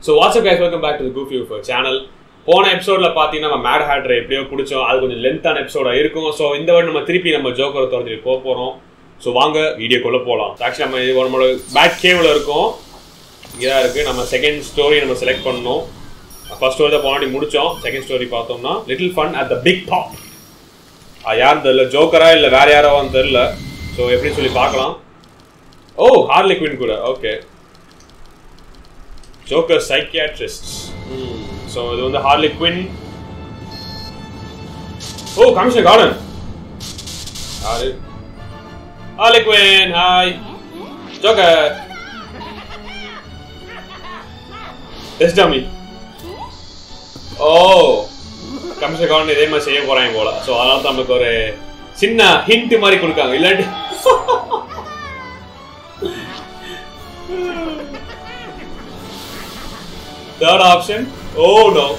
So what's up guys welcome back to Goofy channel போன எபிசோட்ல பார்த்தீங்கன்னா நம்ம மேட் ஹேட்ரை எப்படியோ பிடிச்சோம் அது கொஞ்சம் லென்த்தான எபிசோடாக இருக்கும் ஸோ இந்த வாட்டி நம்ம திருப்பி நம்ம ஜோக்கரை திறந்துட்டு போக போகிறோம் ஸோ வாங்க வீடியோக்குள்ளே போகலாம் ஆக்சுவலி நம்ம இது நம்மளோட பேக் கேவில் இருக்கும் இதாக இருக்குது நம்ம செகண்ட் ஸ்டோரி நம்ம செலக்ட் பண்ணோம் ஃபர்ஸ்ட் ஸ்டோரி தான் போனாடி முடிச்சோம் செகண்ட் ஸ்டோரி பார்த்தோம்னா little fun at the big top யாரும் தெரியல ஜோக்கரா இல்லை வேற யாராவும் தெரியல ஸோ எப்படி சொல்லி பார்க்கலாம் ஓ ஹார்லி குவின் கூட ஓகே ஜோக்கர் சைக்கியாட்ரிஸ்ட் ஸோ இது வந்து Harley Quinn oh commission Gordon யாரு Harley Quinn hi Joker test dummy oh commission Gordon இதே மாதிரி செய்ய போறாங்க போல ஸோ அதனால தான் நமக்கு ஒரு சின்ன ஹிண்ட் மாதிரி கொடுக்காங்க இல்லாட்டி Third option. Oh no.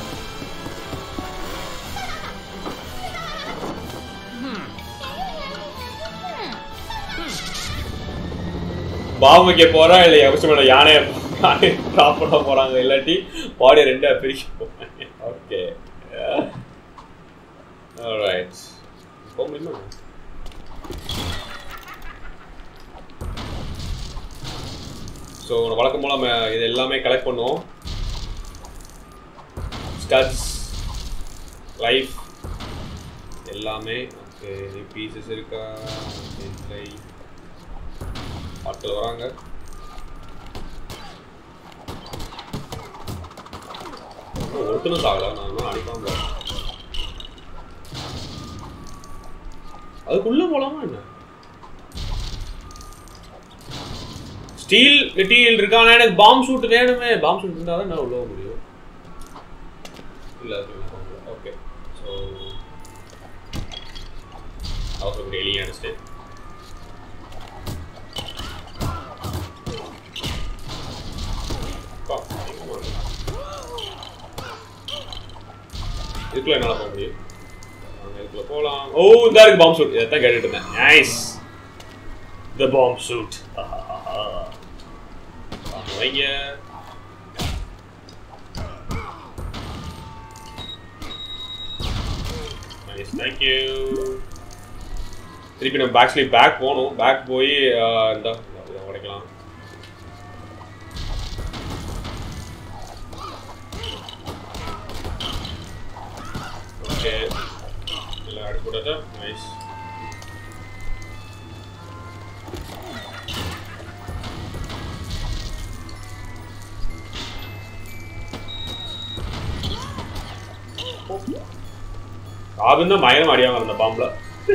பாம்பு வைக்க போறா இல்லை அவசியம் யானை யானை ட்ராப் பண்ண போறாங்க இல்லாட்டி பாடி ரெண்டா பிரிக்க போறாங்க ஓகே ஆல்ரைட் போக முடியுமா ஸோ வழக்கம் போல நம்ம இது எல்லாமே கலெக்ட் பண்ணுவோம் ஸ்டட்ஸ் லைஃப் எல்லாமே ஓகே பீசஸ் இருக்கா இல்லை ஆட்கள் வராங்க இன்னும் ஒருத்தனும் சாகல நான் இன்னும் அடிக்காம போறேன். அதுக்குள்ள போலாமா என்ன ஸ்டீல் மெட்டீரியல் இருக்கானா எனக்கு பாம் சூட் வேணுமே பாம் சூட் இருந்தால் தான் நான் உள்ள போக முடியும் இல்லை ஓகே ஸோ அவசரம் எலியும் அடிச்சிட்டு இதுக்குள்ள என்னால் போக முடியும் நாங்கள் இதுக்குள்ள போகலாம் ஓ இந்த இருக்கு பாம் சூட் இதை தான் கேட்டுட்டு இருந்தேன் நைஸ் த பாம் சூட் வைங்க நைஸ் தேங்க்யூ திருப்பி நம்ம பேக்ஸ்லி பேக் போகணும் பேக் போய் இந்த இதை உடைக்கலாம் ஓகே எல்லாம் அடி போட்டதா நைஸ் ராபின் தான் மயம் அடியாம இருந்த பாம்பில்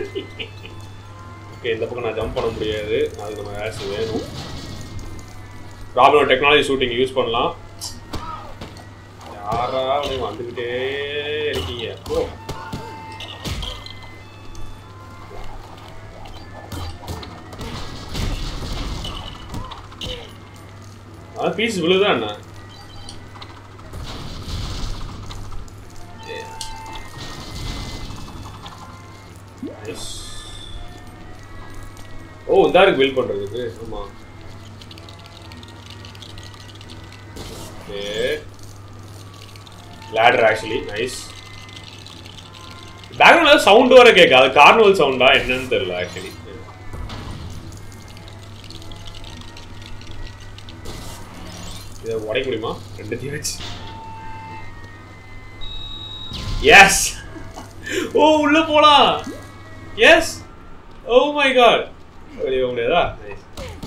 ஓகே இந்த பக்கம் நான் ஜம்ப் பண்ண முடியாது அதுக்கு நம்ம ஆஸ் வேணும் ராபினோட டெக்னாலஜி ஷூட்டிங் யூஸ் பண்ணலாம் யாரா நீங்க வந்துக்கிட்டே இருக்கீங்க ஓ அதான் பீஸ் விழுதான் என்ன Nice. ஓ இந்த இருக்கு பில்ட் பண்றதுக்கு ஆமா ஓகே லேடர் ஆக்சுவலி நைஸ் பேக்ரவுண்ட்ல சவுண்ட் வர கேட்க அது கார்னவல் சவுண்டா என்னன்னு தெரியல ஆக்சுவலி இதை உடைக்க முடியுமா ரெண்டுத்தையும் வச்சு எஸ் ஓ உள்ள போலாம் எஸ் ஓ மை காட் வெளியே போக முடியாதா நைஸ்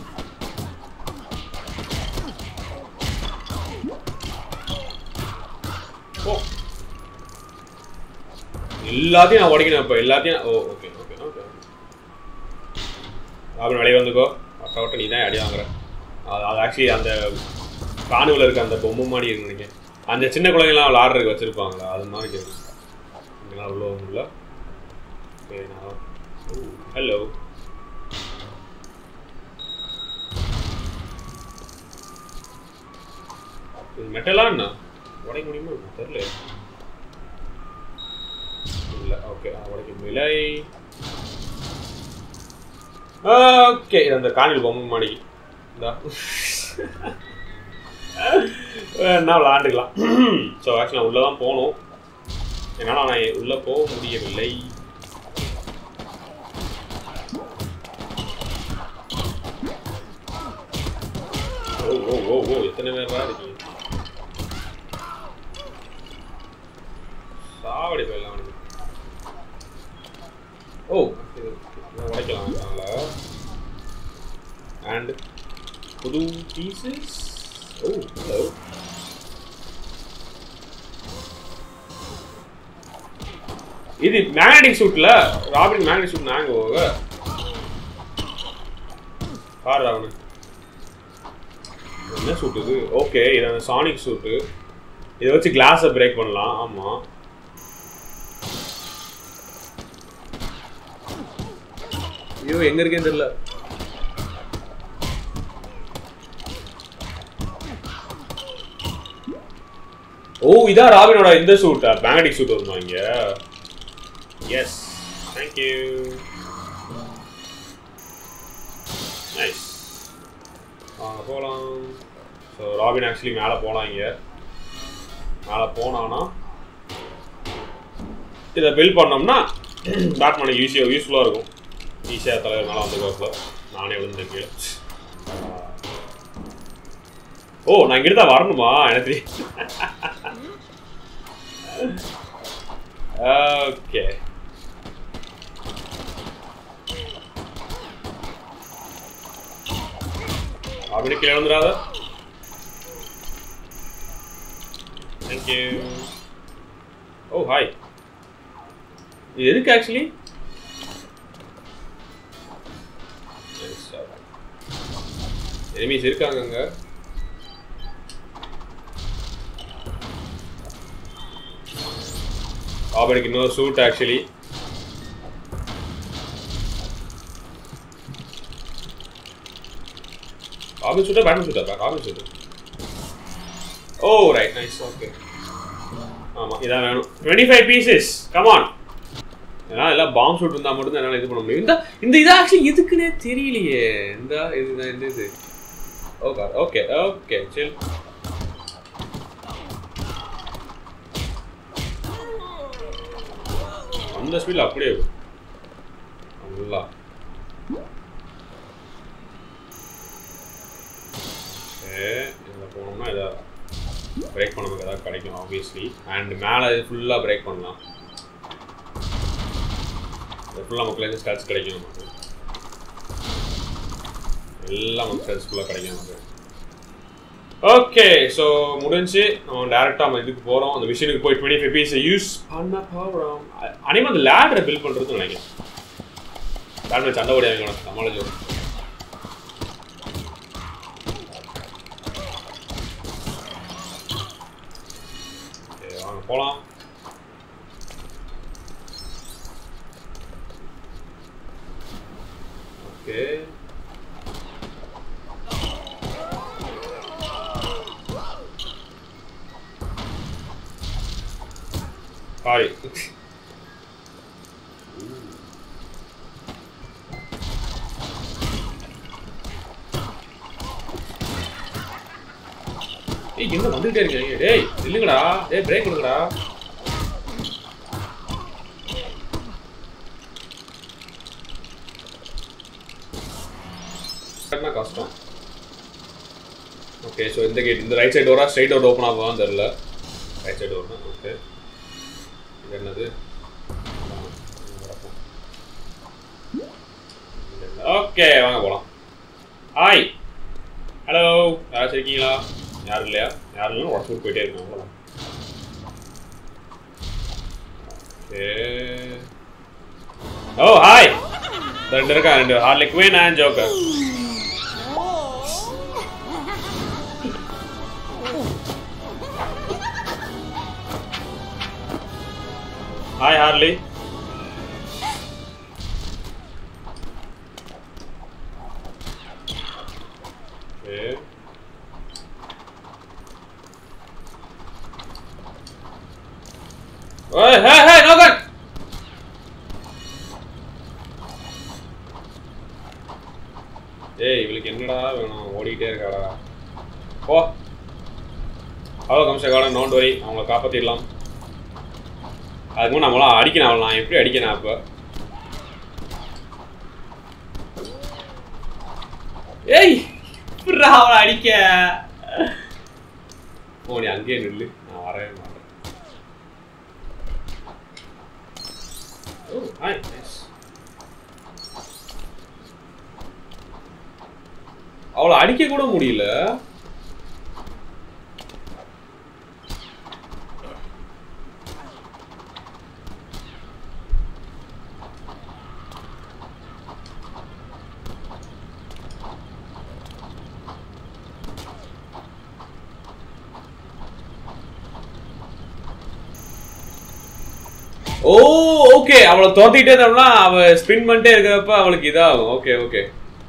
ஓ எல்லாத்தையும் நான் உடைக்கணும் இப்போ எல்லாத்தையும் ஓ ஓகே ஓகே ஓகே அப்படின்னு வெளியே வந்துக்கோ ஒட்ட ஒட்ட நீ தான் அடி வாங்குற அது அது ஆக்சுவலி அந்த காணுவில் இருக்க அந்த பொம்மை மாதிரி இருக்கு நினைக்கிறேன் அந்த சின்ன குழந்தைங்களாம் விளாடுறதுக்கு வச்சுருப்பாங்களா அது மாதிரி கேட்கும் இங்கெல்லாம் உள்ள ஒன்றும் Okay, now. Ooh, hello. இது மெட்டலா என்ன உடைக்க முடியுமா தெரியல இல்ல ஓகே உடைக்க முடியல ஓகே இது அந்த காணில் பொம்மை மாடி இந்தா வேணா விளாண்டுக்கலாம் ஸோ ஆக்சுவலாக உள்ளே தான் போகணும் என்னால் நான் உள்ளே போக முடியவில்லை ஓ ஓ ஓ ஓ எத்தனை பேர் தான் இருக்கீங்க சாவடி போயிடலாம் அவனுக்கு ஓ இது இதை உடைக்கலாம் அதனால அண்ட் புது பீசஸ் ஓ ஹலோ இது மேக்னடிக் சூட்ல ராபின் மேக்னடிக் சூட் நாங்க போக பாரு அவனு என்ன சூட் இது ஓகே இது அந்த சானிக் சூட்டு இதை வச்சு கிளாஸை பிரேக் பண்ணலாம் ஆமா ஐயோ எங்க இருக்கேன்னு தெரியல ஓ இதான் ராபினோட இந்த சூட் மேக்னடிக் சூட் வருமா இங்க எஸ் தேங்க்யூ நைஸ் வாங்க போகலாம் ஸோ ராபின் ஆக்சுவலி மேலே போகலாம் இங்கே மேலே போனான்னா இதை பில் பண்ணோம்னா பேட்மேனுக்கு ஈஸியாக யூஸ்ஃபுல்லாக இருக்கும் ஈஸியாக தலைவர் மேலே வந்து கோப்பில் நானே வந்து கீழே ஓ நான் இங்கிட்டு தான் வரணுமா எனக்கு ஓகே அப்படி கீழே வந்துடாத தேங்க்யூ ஓ ஹாய் இது எதுக்கு ஆக்சுவலி எனிமீஸ் இருக்காங்க அங்க அவனுக்கு இன்னொரு சூட் ஆக்சுவலி ராபின் சூட்டா பேட்மேன் சூட்டா Robin suit oh right nice okay ஆமா இதான் வேணும் டுவெண்ட்டி ஃபைவ் பீசஸ் கமான் ஏன்னா எல்லாம் பாம்பு ஷூட் இருந்தால் மட்டும் தான் என்னால் இது பண்ண முடியும் இந்த இந்த இது ஆக்சுவலி எதுக்குன்னே தெரியலையே இந்த இதுதான் இந்த இது ஓகே ஓகே ஓகே சில் அந்த ஸ்பீடில் அப்படியே இருக்கும். நல்லா இதில் போனோம்னா இதை பிரேக் பண்ண நமக்கு ஏதாவது கிடைக்கும் ஆப்வியஸ்லி அண்ட் மேலே இது ஃபுல்லாக பிரேக் பண்ணலாம் இது ஃபுல்லாக நமக்கு லேருந்து ஸ்டாட்ஸ் கிடைக்கும் நமக்கு எல்லாம் நமக்கு ஸ்டாட்ஸ் ஃபுல்லாக கிடைக்கும் நமக்கு ஓகே ஸோ முடிஞ்சு நம்ம டேரெக்டாக நம்ம இதுக்கு போகிறோம் அந்த மிஷினுக்கு போய் டுவெண்ட்டி ஃபைவ் பீஸை யூஸ் பண்ண போகிறோம் அனிமே அந்த லேடரை பில் பண்ணுறதுன்னு நினைக்கிறேன் லேடர் சண்டை ஓடியாங்க உனக்கு நம்மளை சரி வாங்க போகலாம் ஓகே ஹாய் ஏய் எங்க வந்துட்டே இருக்கீங்க டேய் இல்லைங்கடா டேய் பிரேக் கொடுங்கடா கட்டினா கஷ்டம் ஓகே ஸோ இந்த கேட் இந்த ரைட் சைடு டோரா ஸ்ட்ரைட் டோர் ஓப்பன் ஆகுவான்னு தெரில ரைட் சைடு டோர் தான் ஓகே இது என்னது ஓகே வாங்க போகலாம் ஹாய் ஹலோ யாராச்சும் இருக்கீங்களா யாரும் இல்லையா யாரும் இல்லைன்னா உடச்சு விட்டு போயிட்டே இருக்காங்க அவ்வளோதான் ஓகே ஓ ஹாய் ரெண்டு இருக்கா ரெண்டு Harley Quinn and Joker hi Harley Okay. Hey, hey, hey, no gun! ஏய் இவளுக்கு என்னடா வேணும் ஓடிக்கிட்டே இருக்காடா போ அவ்வளோ கம்சகாலம் நோண்ட் வரி அவங்கள காப்பாற்றிடலாம் அதுக்கு முன்னாடி நம்மளாம் அடிக்கணும் அவளை நான் எப்படி அடிக்கணும் அப்போ ஏய் எப்படிடா அவளை அடிக்க ஓ நீ அங்கேயே நில்லு நான் வரவே மாட்டேன் ஓ ஹாய் நைஸ் அவளை அடிக்க கூட முடியல ஓ ஓகே அவளை துரத்திக்கிட்டே இருந்தோம்னா அவ ஸ்பின் பண்ணிட்டே இருக்கிறப்ப அவளுக்கு இதாகும் ஓகே ஓகே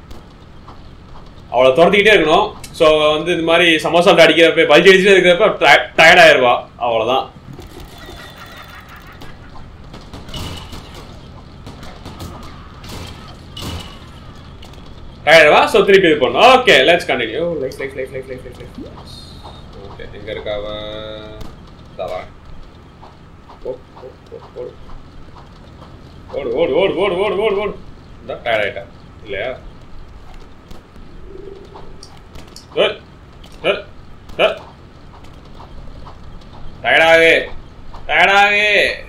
அவளை துரத்திக்கிட்டே இருக்கணும் ஸோ வந்து இந்த மாதிரி சமோசா அடிக்கிறப்ப பல்ஜி அடிச்சுட்டே இருக்கிறப்ப டயர்ட் ஆயிருவா அவ்வளோதான் டயர்வா ஸோ திருப்பி இது பண்ணும் okay let's continue life life life life life life okay எங்க இருக்காவ தவா ஓடு ஓடு ஓடு ஓடு ஓடு ஓடு ஓடு இந்த டயர்ட் ஆயிட்டா இல்லையா டயர்டாகே டயர்டாகே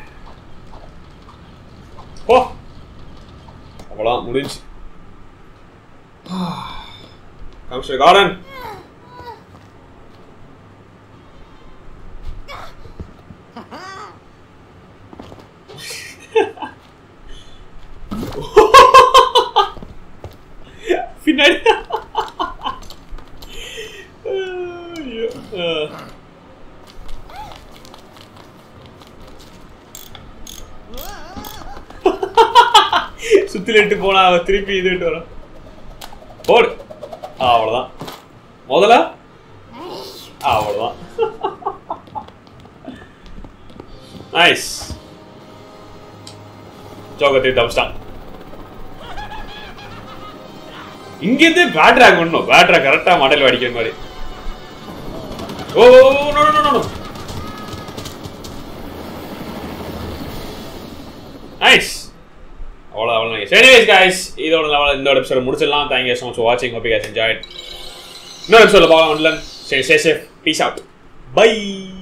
ஓ அவ்வளோதான் முடிஞ்சு Comes to the garden. பின்னாடி ஐயோ. அஹ். சுத்திலிட்டு போனா அவ திருப்பி இதுட்டு வரான் போடு ஆ, அவ்வளவுதான் முதல்ல ஆ, அவ்வளவுதான் நைஸ் ஜோகத்தை தப்பிச்சிட்டான் இங்கிருந்து பேட்ராக் பண்ணணும் பேட்ராக் கரெக்டா மாடல் அடிக்கிற மாதிரி oh no no no nice அவ்வளோ அவ்வளோ சரி guys இதோட லெவல் இந்த எபிசோட் முடிச்சிடலாம் தேங்க்யூ ஸோ மச் வாட்சிங் ஹோப் யூ guys enjoyed இன்னொரு எபிசோட பார்க்கலாம் ஒன்லன் சரி சேஃப் பீஸ் அவுட் பை